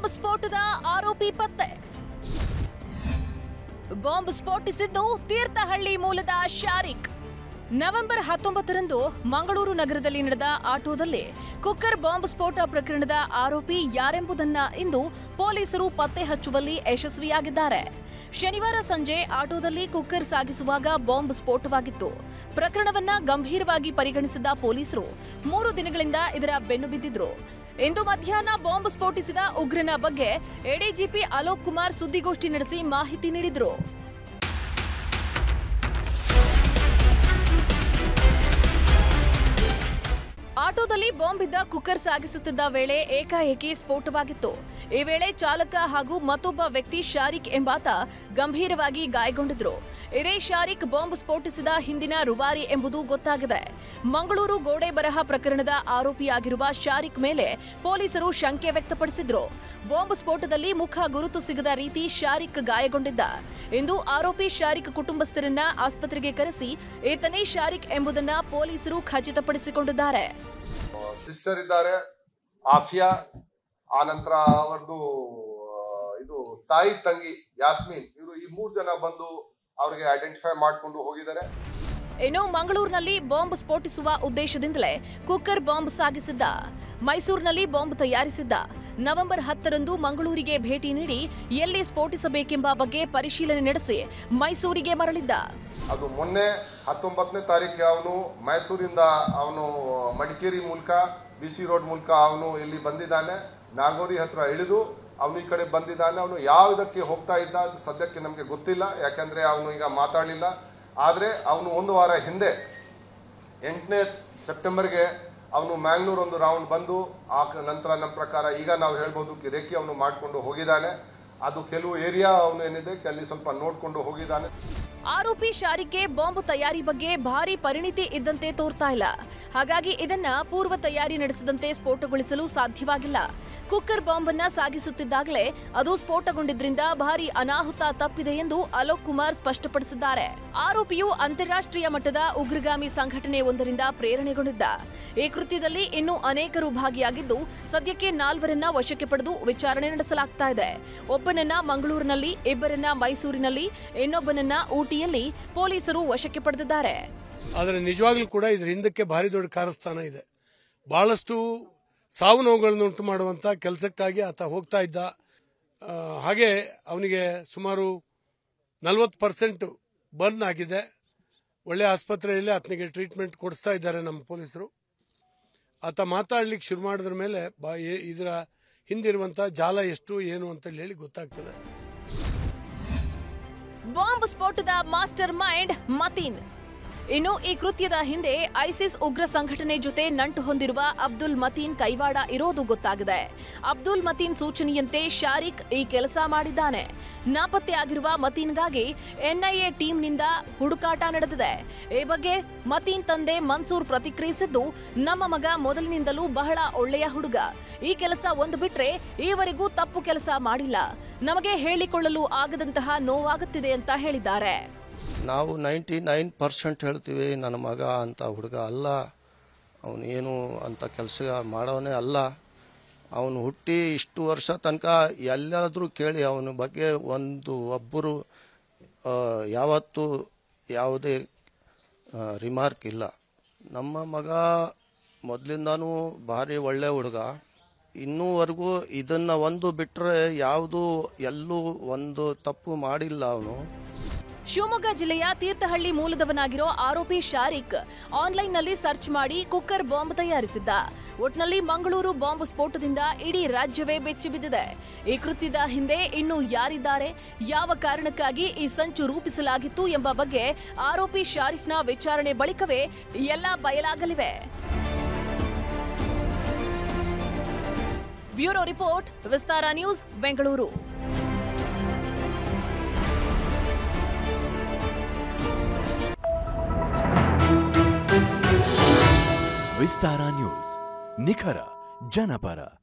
bomb ಸ್ಫೋಟದ ಆರೋಪಿ ಪತ್ತೆ bomb ಸ್ಫೋಟಿಸಿದ್ದು Thirthahalli ಮೂಲದ ಶಾರಿಕ್ ನವೆಂಬರ್ ಹತ್ತೊಂಬತ್ತರಂದು ಮಂಗಳೂರು ನಗರದಲ್ಲಿ ನಡೆದ ಆಟೋದಲ್ಲಿ ಕುಕ್ಕರ್ ಬಾಂಬ್ ಸ್ಫೋಟ ಪ್ರಕರಣದ ಆರೋಪಿ ಯಾರೆಂಬುದನ್ನ ಇಂದು ಪೊಲೀಸರು ಪತ್ತೆ ಹಚ್ಚುವಲ್ಲಿ ಯಶಸ್ವಿಯಾಗಿದ್ದಾರೆ ಶನಿವಾರ ಸಂಜೆ ಆಟೋದಲ್ಲಿ ಕುಕ್ಕರ್ ಸಾಗಿಸುವಾಗ ಬಾಂಬ್ ಸ್ಫೋಟವಾಗಿತ್ತು ಪ್ರಕರಣವನ್ನ ಗಂಭೀರವಾಗಿ ಪರಿಗಣಿಸಿದ ಪೊಲೀಸರು ಮೂರು ದಿನಗಳಿಂದ ಇದರ ಬೆನ್ನು ಬಿದ್ದಿದ್ರು ಇಂದು ಮಧ್ಯಾಹ್ನ ಬಾಂಬ್ ಸ್ಫೋಟಿಸಿದ ಉಗ್ರನ ಬಗ್ಗೆ ಎಡಿಜಿಪಿ ಅಲೋಕ್ ಕುಮಾರ್ ಸುದ್ದಿಗೋಷ್ಠಿ ನಡೆಸಿ ಮಾಹಿತಿ ನೀಡಿದ್ರು ಆಟೋದಲ್ಲಿ ಬಾಂಬ್ ಇದ್ದ ಕುಕ್ಕರ್ ಸಾಗಿಸುತ್ತಿದ್ದ ವೇಳೆ ಏಕಾಏಕಿ ಸ್ಫೋಟವಾಗಿತ್ತು ಈ ವೇಳೆ ಚಾಲಕ ಹಾಗೂ ಮತ್ತೊಬ್ಬ ವ್ಯಕ್ತಿ ಶಾರಿಕ್ ಎಂಬಾತ ಗಂಭೀರವಾಗಿ ಗಾಯಗೊಂಡಿದ್ರು ಇದೇ ಶಾರಿಕ್ ಬಾಂಬ್ ಸ್ಫೋಟಿಸಿದ ಹಿಂದಿನ ರುವಾರಿ ಎಂಬುದು ಗೊತ್ತಾಗಿದೆ ಮಂಗಳೂರು ಗೋಡೆ ಬರಹ ಪ್ರಕರಣದ ಆರೋಪಿಯಾಗಿರುವ ಶಾರಿಕ್ ಮೇಲೆ ಪೊಲೀಸರು ಶಂಕೆ ವ್ಯಕ್ತಪಡಿಸಿದ್ರು ಬಾಂಬ್ ಸ್ಫೋಟದಲ್ಲಿ ಮುಖ ಗುರುತು ಸಿಗದ ರೀತಿ ಶಾರಿಕ್ ಗಾಯಗೊಂಡಿದ್ದ ಇಂದು ಆರೋಪಿ ಶಾರಿಕ್ ಕುಟುಂಬಸ್ಥರನ್ನ ಆಸ್ಪತ್ರೆಗೆ ಕರೆಸಿ ಈತನೇ ಶಾರಿಕ್ ಎಂಬುದನ್ನ ಪೊಲೀಸರು ಖಚಿತಪಡಿಸಿಕೊಂಡಿದ್ದಾರೆ ಸಿಸ್ಟರ್ ಇದ್ದಾರೆ ಆಫಿಯಾ ಆ ನಂತರ ಅವರದು ಇದು ತಾಯಿ ತಂಗಿ ಯಾಸ್ಮಿನ್ ಇವರು ಈ ಮೂರ್ ಜನ ಬಂದು ಅವ್ರಿಗೆ ಐಡೆಂಟಿಫೈ ಮಾಡ್ಕೊಂಡು ಹೋಗಿದ್ದಾರೆ ಇನ್ನು ಮಂಗಳೂರಿನಲ್ಲಿ ಬಾಂಬ್ ಸ್ಫೋಟಿಸುವ ಉದ್ದೇಶದಿಂದಲೇ ಕುಕ್ಕರ್ ಬಾಂಬ್ ಸಾಗಿಸಿದ್ದ ಮೈಸೂರಿನಲ್ಲಿ ಬಾಂಬ್ ತಯಾರಿಸಿದ್ದ ನವೆಂಬರ್ ಹತ್ತರಂದು ಮಂಗಳೂರಿಗೆ ಭೇಟಿ ನೀಡಿ ಎಲ್ಲಿ ಸ್ಫೋಟಿಸಬೇಕೆಂಬ ಬಗ್ಗೆ ಪರಿಶೀಲನೆ ನಡೆಸಿ ಮೈಸೂರಿಗೆ ಮರಳಿದ್ದ ಅದು ಮೊನ್ನೆ ಹತ್ತೊಂಬತ್ತನೇ ತಾರೀಕಿಗೆ ಅವನು ಮೈಸೂರಿಂದ ಅವನು ಮಡಿಕೇರಿ ಮೂಲಕ ಬಿ ಸಿ ರೋಡ್ ಮೂಲಕ ಅವನು ಇಲ್ಲಿ ಬಂದಿದ್ದಾನೆ ನಾಗೋರಿ ಹತ್ರ ಇಳಿದು ಅವನು ಈ ಕಡೆ ಬಂದಿದ್ದಾನೆ ಅವನು ಯಾವುದಕ್ಕೆ ಹೋಗ್ತಾ ಇದ್ದ ಅದು ಸದ್ಯಕ್ಕೆ ನಮಗೆ ಗೊತ್ತಿಲ್ಲ ಯಾಕಂದ್ರೆ ಅವನು ಈಗ ಮಾತಾಡಲಿಲ್ಲ ಆದರೆ ಅವನು ಒಂದು ವಾರ ಹಿಂದೆ ಎಂಟನೇ ಸೆಪ್ಟೆಂಬರ್ಗೆ ಅವನು ಮ್ಯಾಂಗ್ಳೂರ್ ಒಂದು ರೌಂಡ್ ಬಂದು ಆ ಕ- ನಂತರ ನಮ್ಮ ಪ್ರಕಾರ ಈಗ ನಾವು ಹೇಳ್ಬೋದು ಕಿ ರೇಖಿ ಅವನು ಮಾಡಿಕೊಂಡು ಹೋಗಿದ್ದಾನೆ ಅದು ಕೆಲವು ಏರಿಯಾ ಅವನು ಏನಿದೆ ಅಲ್ಲಿ ಸ್ವಲ್ಪ ನೋಡ್ಕೊಂಡು ಹೋಗಿದ್ದಾನೆ ಆರೋಪಿ ಶಾರಿಗೆ ಬಾಂಬ್ ತಯಾರಿ ಬಗ್ಗೆ ಭಾರಿ ಪರಿಣಿತಿ ಇದ್ದಂತೆ ತೋರ್ತಾ ಇಲ್ಲ ಹಾಗಾಗಿ ಇದನ್ನ ಪೂರ್ವ ತಯಾರಿ ನಡೆಸದಂತೆ ಸ್ಫೋಟಗೊಳಿಸಲು ಸಾಧ್ಯವಾಗಿಲ್ಲ ಕುಕ್ಕರ್ ಬಾಂಬ್ ಅನ್ನ ಸಾಗಿಸುತ್ತಿದ್ದಾಗಲೇ ಅದು ಸ್ಫೋಟಗೊಂಡಿದ್ರಿಂದ ಭಾರಿ ಅನಾಹುತ ತಪ್ಪಿದೆ ಎಂದು ಅಲೋಕ್ ಕುಮಾರ್ ಸ್ಪಷ್ಟಪಡಿಸಿದ್ದಾರೆ ಆರೋಪಿಯು ಅಂತಾರಾಷ್ಟ್ರೀಯ ಮಟ್ಟದ ಉಗ್ರಗಾಮಿ ಸಂಘಟನೆ ಒಂದರಿಂದ ಪ್ರೇರಣೆಗೊಂಡಿದ್ದ ಈ ಕೃತ್ಯದಲ್ಲಿ ಇನ್ನೂ ಅನೇಕರು ಭಾಗಿಯಾಗಿದ್ದು ಸದ್ಯಕ್ಕೆ ನಾಲ್ವರನ್ನ ವಶಕ್ಕೆ ಪಡೆದು ವಿಚಾರಣೆ ನಡೆಸಲಾಗ್ತಾ ಇದೆ ಒಬ್ಬನನ್ನ ಮಂಗಳೂರಿನಲ್ಲಿ ಇಬ್ಬರನ್ನ ಮೈಸೂರಿನಲ್ಲಿ ಇನ್ನೊಬ್ಬನನ್ನ ಊಟಿಯಲ್ಲಿ ಪೊಲೀಸರು ವಶಕ್ಕೆ ಪಡೆದಿದ್ದಾರೆ ಆದರೆ ನಿಜವಾಗ್ಲೂ ಕೂಡ ಇದ್ರ ಹಿಂದಕ್ಕೆ ಭಾರಿ ದೊಡ್ಡ ಕಾರಸ್ಥಾನ ಇದೆ ಬಹಳಷ್ಟು ಸಾವು ನೋವುಗಳನ್ನು ಉಂಟು ಮಾಡುವಂತ ಕೆಲಸಕ್ಕಾಗಿ ಆತ ಹೋಗ್ತಾ ಇದ್ದ ಆ, ಹಾಗೆ ಅವನಿಗೆ ಸುಮಾರು ನಲವತ್ತು ಪರ್ಸೆಂಟ್ ಬರ್ನ್ ಆಗಿದೆ ಒಳ್ಳೆ ಆಸ್ಪತ್ರೆಯಲ್ಲಿ ಆತನಿಗೆ ಟ್ರೀಟ್ಮೆಂಟ್ ಕೊಡಿಸ್ತಾ ಇದ್ದಾರೆ ನಮ್ಮ ಪೊಲೀಸರು ಆತ ಮಾತಾಡ್ಲಿಕ್ಕೆ ಶುರು ಮಾಡಿದ್ರ ಮೇಲೆ ಬಾ- ಏ- ಇದರ ಹಿಂದಿರುವಂತ ಜಾಲ ಎಷ್ಟು ಏನು ಅಂತ ಹೇಳಿ ಗೊತ್ತಾಗ್ತದೆ ಬಾಂಬ್ ಸ್ಫೋಟದ ಮಾಸ್ಟರ್ ಮೈಂಡ್ ಮತೀನ್ ಇನ್ನು ಈ ಕೃತ್ಯದ ಹಿಂದೆ ಐಸಿಸ್ ಉಗ್ರ ಸಂಘಟನೆ ಜೊತೆ ನಂಟು ಹೊಂದಿರುವ ಅಬ್ದುಲ್ ಮತೀನ್ ಕೈವಾಡ ಇರೋದು ಗೊತ್ತಾಗಿದೆ ಅಬ್ದುಲ್ ಮತೀನ್ ಸೂಚನೆಯಂತೆ ಶಾರಿಕ್ ಈ ಕೆಲಸ ಮಾಡಿದ್ದಾನೆ ನಾಪತ್ತೆಯಾಗಿರುವ ಮತೀನ್ಗಾಗಿ ಎನ್ಐಎ ಟೀಮ್ನಿಂದ ಹುಡುಕಾಟ ನಡೆದಿದೆ ಈ ಬಗ್ಗೆ ಮತೀನ್ ತಂದೆ ಮನ್ಸೂರ್ ಪ್ರತಿಕ್ರಿಯಿಸಿದ್ದು ನಮ್ಮ ಮಗ ಮೊದಲಿನಿಂದಲೂ ಬಹಳ ಒಳ್ಳೆಯ ಹುಡುಗ ಈ ಕೆಲಸ ಒಂದು ಬಿಟ್ರೆ ಈವರೆಗೂ ತಪ್ಪು ಕೆಲಸ ಮಾಡಿಲ್ಲ ನಮಗೆ ಹೇಳಿಕೊಳ್ಳಲು ಆಗದಂತಹ ನೋವಾಗುತ್ತಿದೆ ಅಂತ ಹೇಳಿದ್ದಾರೆ ನಾವು ನೈಂಟಿ ನೈನ್ ಪರ್ಸೆಂಟ್ ಹೇಳ್ತೀವಿ ನನ್ನ ಮಗ ಅಂತ ಹುಡುಗ ಅಲ್ಲ ಅವನು ಏನು ಅಂತ ಕೆಲಸ ಮಾಡೋವನೇ ಅಲ್ಲ ಅವನು ಹುಟ್ಟಿ ಇಷ್ಟು ವರ್ಷ ತನಕ ಎಲ್ಲಾದರೂ ಕೇಳಿ ಅವನ ಬಗ್ಗೆ ಒಂದು ಒಬ್ಬರು ಆ, ಯಾವತ್ತೂ ಯಾವುದೇ ರಿಮಾರ್ಕ್ ಇಲ್ಲ ನಮ್ಮ ಮಗ ಮೊದಲಿಂದಾನೂ ಭಾರಿ ಒಳ್ಳೆ ಹುಡುಗ ಇನ್ನೂವರೆಗೂ ಇದನ್ನು ಒಂದು ಬಿಟ್ಟರೆ ಯಾವುದು ಎಲ್ಲೂ ಒಂದು ತಪ್ಪು ಮಾಡಿಲ್ಲ ಅವನು ಶಿವಮೊಗ್ಗ ಜಿಲ್ಲೆಯ ತೀರ್ಥಹಳ್ಳಿ ಮೂಲದವನಾಗಿರೋ ಆರೋಪಿ ಶಾರಿಕ್ ಆನ್ಲೈನ್ನಲ್ಲಿ ಸರ್ಚ್ ಮಾಡಿ ಕುಕ್ಕರ್ ಬಾಂಬ್ ತಯಾರಿಸಿದ್ದ ಒಟ್ನಲ್ಲಿ ಮಂಗಳೂರು ಬಾಂಬ್ ಸ್ಫೋಟದಿಂದ ಇಡೀ ರಾಜ್ಯವೇ ಬೆಚ್ಚಿ ಬಿದ್ದಿದೆ ಈ ಕೃತ್ಯದ ಹಿಂದೆ ಇನ್ನು ಯಾರಿದ್ದಾರೆ ಯಾವ ಕಾರಣಕ್ಕಾಗಿ ಈ ಸಂಚು ರೂಪಿಸಲಾಗಿತ್ತು ಎಂಬ ಬಗ್ಗೆ ಆರೋಪಿ ಶಾರಿಫ್ನ ವಿಚಾರಣೆ ಬಳಿಕವೇ ಎಲ್ಲ ಬಯಲಾಗಲಿವೆ bureau report Vistara news Bengaluru Vistara news ನಿಖರ ಜನಪರ